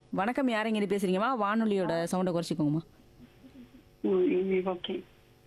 வணக்கம் யார் எங்கிட்ட பேசுறீங்கம்மா வானொலியோட சவுண்டை குறைச்சிக்கோங்கம்மா ஓகே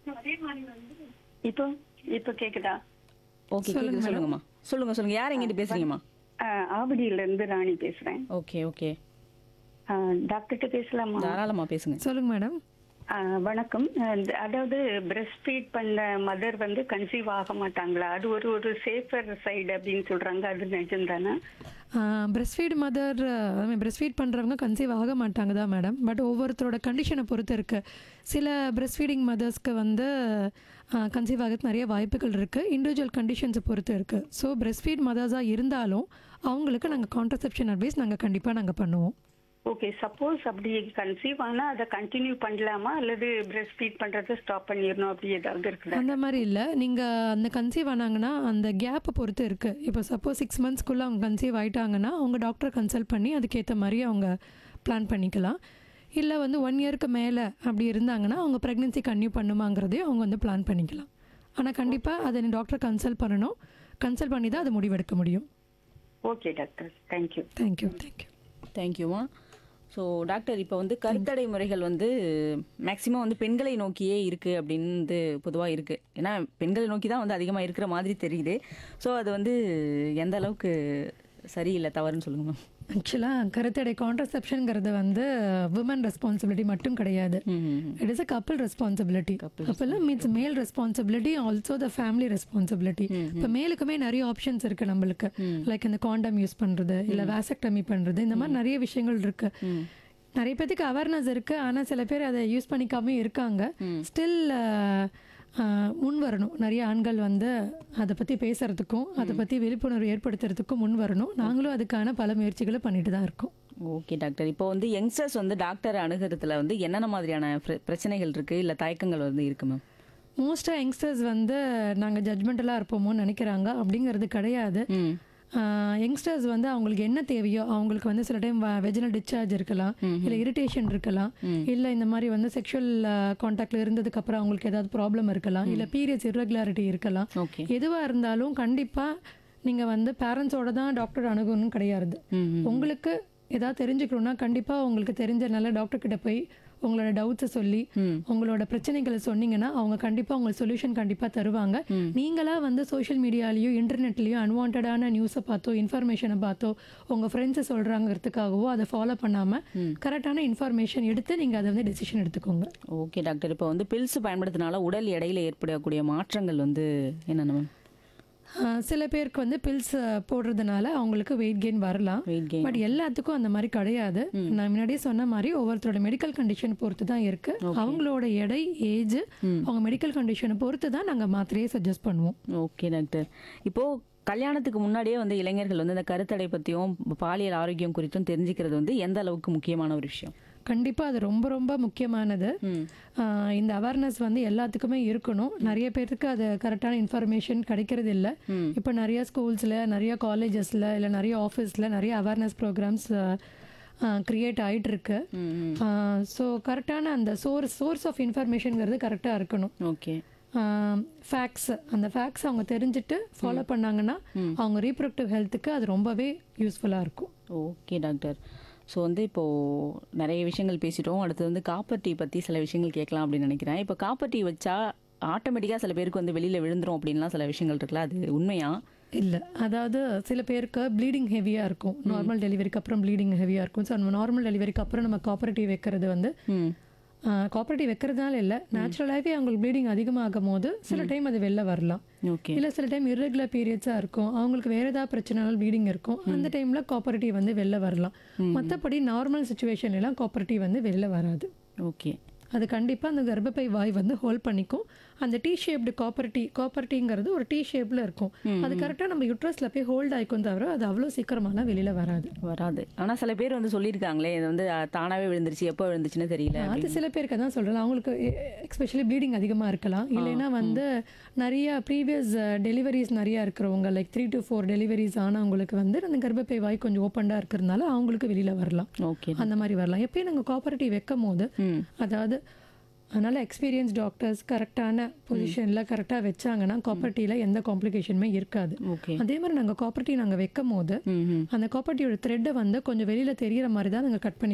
இப்போ இப்போ கேக்குதா ஓகே கேக்குது சொல்லுங்கம்மா சொல்லுங்க சொல்லுங்க யார் எங்கிட்ட பேசுறீங்கம்மா ஆஹ் ஆவடியில இருந்து ராணி பேசுறேன் ஓகே ஓகே ஆஹ் டாக்டர்கிட்ட பேசலாமா தாராளமா பேசுங்க சொல்லுங்க மேடம் ஆஹ் வணக்கம் ஆஹ் அதாவது பிரஸ்ட் ஃபீட் பண்ண மதர் வந்து கன்சீவ் ஆக மாட்டாங்களா அது ஒரு ஒரு சேஃபர் சைடு அப்படின்னு சொல்றாங்க அது நிஜம்தானே breast feed mother breast feed பண்ணுறவங்க கன்சீவ் ஆக மாட்டாங்க தான் மேடம் பட் ஒவ்வொருத்தரோட கண்டிஷனை பொறுத்து இருக்குது சில பிரஸ்ட் ஃபீடிங் மதர்ஸ்க்கு வந்து கன்சீவ் ஆகிறதுக்கு நிறைய வாய்ப்புகள் இருக்குது இண்டிவிஜுவல் கண்டிஷன்ஸை பொறுத்து இருக்குது ஸோ பிரஸ்ட் ஃபீட் மதர்ஸாக இருந்தாலும் அவங்களுக்கு நாங்கள் கான்ட்ரசெப்ஷன் அட்வைஸ் நாங்கள் கண்டிப்பாக நாங்கள் பண்ணுவோம் ஓகே சப்போஸ் அப்படி கன்சீவ் ஆனா அதை கண்டினியூ பண்ணலாமா அல்லது பிரஸ்ட் ஃபீட் பண்றதை ஸ்டாப் பண்ணிடணும் அப்படி ஏதாவது இருக்குதா அந்த மாதிரி இல்லை நீங்கள் அந்த கன்சீவ் ஆனாங்கன்னா அந்த கேப்பை பொறுத்து இருக்குது இப்போ சப்போஸ் சிக்ஸ் மந்த்ஸ்க்குள்ளே அவங்க கன்சீவ் ஆயிட்டாங்கன்னா அவங்க டாக்டரை கன்சல்ட் பண்ணி அதுக்கேற்ற மாதிரி அவங்க பிளான் பண்ணிக்கலாம் இல்லை வந்து ஒன் இயருக்கு மேலே அப்படி இருந்தாங்கன்னா அவங்க ப்ரெக்னென்சி கன்டினியூ பண்ணுமாங்கிறதையும் அவங்க வந்து பிளான் பண்ணிக்கலாம் ஆனால் கண்டிப்பாக அதை டாக்டர் கன்சல்ட் பண்ணணும் கன்சல்ட் பண்ணி தான் அதை முடிவெடுக்க முடியும் okay doctor thank you thank you thank you தேங்க்யூம்மா ஸோ டாக்டர் இப்போ வந்து கருத்தடை முறைகள் வந்து மேக்சிமம் வந்து பெண்களை நோக்கியே இருக்குது அப்படின்னு பொதுவாக இருக்குது ஏன்னா பெண்களை நோக்கி தான் வந்து அதிகமாக இருக்கிற மாதிரி தெரியுது ஸோ அது வந்து எந்த அளவுக்கு சரியில்லை தவறுன்னு சொல்லுங்க மேம் ஆக்சுவலாக கருத்தடை கான்ட்ரசெப்ஷனுங்கிறது வந்து விமன் ரெஸ்பான்சிபிலிட்டி மட்டும் கிடையாது இட் இஸ் அ கப்பல் responsibility couple means male responsibility also the family responsibility இப்போ மேலுக்குமே நிறைய ஆப்ஷன்ஸ் இருக்கு நம்மளுக்கு லைக் இந்த காண்டம் யூஸ் பண்றது இல்ல வேசக்டமி பண்றது இந்த மாதிரி நிறைய விஷயங்கள் இருக்கு நிறைய பேத்துக்கு அவேர்னஸ் இருக்கு ஆனா சில பேர் அதை யூஸ் பண்ணிக்காம இருக்காங்க ஸ்டில் முன் வரணும் நிறைய ஆண்கள் வந்து அதை பத்தி பேசுறதுக்கும் அதை பத்தி விழிப்புணர்வு ஏற்படுத்துறதுக்கும் முன் வரணும் நாங்களும் அதுக்கான பல முயற்சிகளை பண்ணிட்டு தான் இருக்கோம் ஓகே டாக்டர் இப்போ வந்து யங்ஸ்டர்ஸ் வந்து டாக்டர் அணுகிறதுல வந்து என்னென்ன மாதிரியான பிர- பிரச்சனைகள் இருக்குது இல்லை தயக்கங்கள் வந்து இருக்கு மேம் மோஸ்ட்டாக யங்ஸ்டர்ஸ் வந்து நாங்கள் ஜட்மெண்டலாக இருப்போமோன்னு நினைக்கிறாங்க அப்படிங்கிறது கிடையாது ம் யங்ஸ்டர்ஸ் வந்து அவங்களுக்கு என்ன தேவையோ அவங்களுக்கு வந்து சில டைம் வெஜினல் டிஸ்சார்ஜ் இருக்கலாம் இல்லை இரிட்டேஷன் இருக்கலாம் இல்லை இந்த மாதிரி வந்து செக்ஷுவல் காண்டாக்ட்ல இருந்ததுக்கு அப்புறம் அவங்களுக்கு ஏதாவது ப்ராப்ளம் இருக்கலாம் இல்லை பீரியட்ஸ் irregularity இருக்கலாம் ஓகே எதுவாக இருந்தாலும் கண்டிப்பாக நீங்கள் வந்து பேரண்ட்ஸோட தான் டாக்டர் அணுகணும்னு கிடையாது உங்களுக்கு ஏதாவது தெரிஞ்சுக்கணும்னா கண்டிப்பாக உங்களுக்கு தெரிஞ்ச நல்ல டாக்டர் கிட்ட போய் உங்களோட டவுட்ஸை சொல்லி உங்களோட பிரச்சனைகளை சொன்னீங்கன்னா அவங்க கண்டிப்பாக உங்களுக்கு சொல்யூஷன் கண்டிப்பாக தருவாங்க நீங்களா வந்து சோஷியல் மீடியாலேயோ இன்டர்நெட்லேயோ அன்வான்டான நியூஸை பார்த்தோ இன்ஃபர்மேஷனை பார்த்தோ உங்கள் ஃப்ரெண்ட்ஸை சொல்கிறாங்கிறதுக்காகவோ அதை ஃபாலோ பண்ணாமல் கரெக்டான இன்ஃபர்மேஷன் எடுத்து நீங்கள் அதை வந்து டெசிஷன் எடுத்துக்கோங்க ஓகே டாக்டர் இப்போ வந்து பில்ஸ் பயன்படுத்தினால உடல் எடையில ஏற்படக்கூடிய மாற்றங்கள் வந்து என்னென்ன மேம் ஆஹ் சில பேருக்கு வந்து பில்ஸ் போடுறதுனால அவங்களுக்கு வெயிட் கெயின் வரலாம் வெயிட் கெயின் பட் எல்லாத்துக்கும் அந்த மாதிரி கிடையாது நான் முன்னாடியே சொன்ன மாதிரி ஒவ்வொருத்தரோட மெடிக்கல் கண்டிஷன் பொறுத்து தான் இருக்கு அவங்களோட எடை ஏஜ் அவங்க மெடிக்கல் கண்டிஷனை பொறுத்து தான் நாங்க மாத்திரையே சஜஸ்ட் பண்ணுவோம் ஓகே டாக்டர் இப்போ கல்யாணத்துக்கு முன்னாடியே வந்து இளைஞர்கள் வந்து இந்த கருத்தடை பற்றியும் பாலியல் ஆரோக்கியம் குறித்தும் தெரிஞ்சுக்கிறது வந்து எந்த அளவுக்கு முக்கியமான ஒரு விஷயம் கண்டிப்பா அது ரொம்ப ரொம்ப முக்கியமானது ஆஹ் இந்த அவேர்னஸ் வந்து எல்லாத்துக்குமே இருக்கணும் நிறைய பேருக்கு அது கரெக்டான இன்ஃபர்மேஷன் கிடைக்கிறது இல்ல இப்போ நிறைய ஸ்கூல்ஸ்ல நிறைய காலேஜஸ்ல இல்ல நிறைய ஆஃபீஸ்ல நிறைய அவேர்னஸ் ப்ரோக்ராம்ஸ் கிரியேட் ஆயிட்டு இருக்கு ஸோ கரெக்டான அந்த சோர்ஸ் சோர்ஸ் ஆஃப் இன்ஃபர்மேஷனுங்கிறது கரெக்டாக இருக்கணும் ஓகே ஃபேக்ட்ஸ் அந்த ஃபேக்ட்ஸ் அவங்க தெரிஞ்சுட்டு ஃபாலோ பண்ணாங்கன்னா அவங்க ரீப்ரொடக்டிவ் ஹெல்த்துக்கு அது ரொம்பவே யூஸ்ஃபுல்லாக இருக்கும் ஓகே டாக்டர் ஸோ வந்து இப்போது நிறைய விஷயங்கள் பேசிட்டோம் அடுத்து வந்து காப்பர் டீ பற்றி சில விஷயங்கள் கேட்கலாம் அப்படின்னு நினைக்கிறேன் இப்போ காப்பர் டீ வச்சா ஆட்டோமேட்டிக்காக சில பேருக்கு வந்து வெளியில் விழுந்துரும் அப்படின்லாம் சில விஷயங்கள் இருக்குல்ல அது உண்மையா இல்லை அதாவது சில பேருக்கு ப்ளீடிங் ஹெவியாக இருக்கும் நார்மல் டெலிவரிக்கு அப்புறம் ப்ளீடிங் ஹெவியாக இருக்கும் ஸோ நம்ம நார்மல் டெலிவரிக்கு அப்புறம் நம்ம காப்பரேட்டிவ் வைக்கிறது வந்து ம் காப்பரேட்டிவ் வைக்கிறதுனால இல்லை நேச்சுரலாகவே அவங்களுக்கு ப்ளீடிங் அதிகமாகும் போது சில டைம் அது வெளில வரலாம் ஓகே இல்லை சில டைம் irregular பீரியட்ஸாக இருக்கும் அவங்களுக்கு வேற ஏதாவது பிரச்சனைனாலும் ப்ளீடிங் இருக்கும் அந்த டைமில் காப்பரேட்டிவ் வந்து வெளில வரலாம் மற்றபடி நார்மல் சுச்சுவேஷன் எல்லாம் காப்பரேட்டிவ் வந்து வெளில வராது ஓகே அது கண்டிப்பாக அந்த கர்ப்பப்பை வாய் வந்து ஹோல்ட் பண்ணிக்கும் அந்த டீ ஷேப்டு காப்பர்ட்டி காப்பர்ட்டிங்கிறது ஒரு டீ ஷேப்பில் இருக்கும் அது கரெக்டாக நம்ம யுட்ரஸில் போய் ஹோல்ட் ஆயிக்கும் தவிர அது அவ்வளோ சீக்கிரமாலாம் வெளியில் வராது வராது ஆனால் சில பேர் வந்து சொல்லியிருக்காங்களே இது வந்து அஹ், தானாவே விழுந்துருச்சு எப்போ விழுந்துச்சுன்னு தெரியல அது சில பேருக்கு தான் சொல்கிறேன் அவங்களுக்கு எக்ஸ்பெஷலி ப்ளீடிங் அதிகமாக இருக்கலாம் இல்லைன்னா வந்து நிறைய ப்ரீவியஸ் டெலிவரிஸ் நிறையா இருக்கிறவங்க like three to four deliveries ஆனவங்களுக்கு வந்து அந்த கர்ப்பப்பை வாய் கொஞ்சம் ஓப்பனாக இருக்கிறதுனால அவங்களுக்கு வெளியில் வரலாம் ஓகே அந்த மாதிரி வரலாம் எப்பயும் நாங்கள் காப்பரேட்டிவ் வைக்கும் போது அதாவது அதனால எக்ஸ்பீரியன்ஸ் டாக்டர்ஸ் கரெக்டான பொசிஷனில் கரெக்டாக வச்சாங்கன்னா காப்பர்ட்டியில் எந்த காம்ப்ளிகேஷனுமே இருக்காது ஓகே அதே மாதிரி நாங்கள் காப்பர்ட்டி நாங்கள் வைக்கும் போது ம் ம் அந்த காப்பர்ட்டியோட த்ரெட்டை வந்து கொஞ்சம் வெளியில் தெரியிற மாதிரி தான் நாங்கள் கட் பண்ணி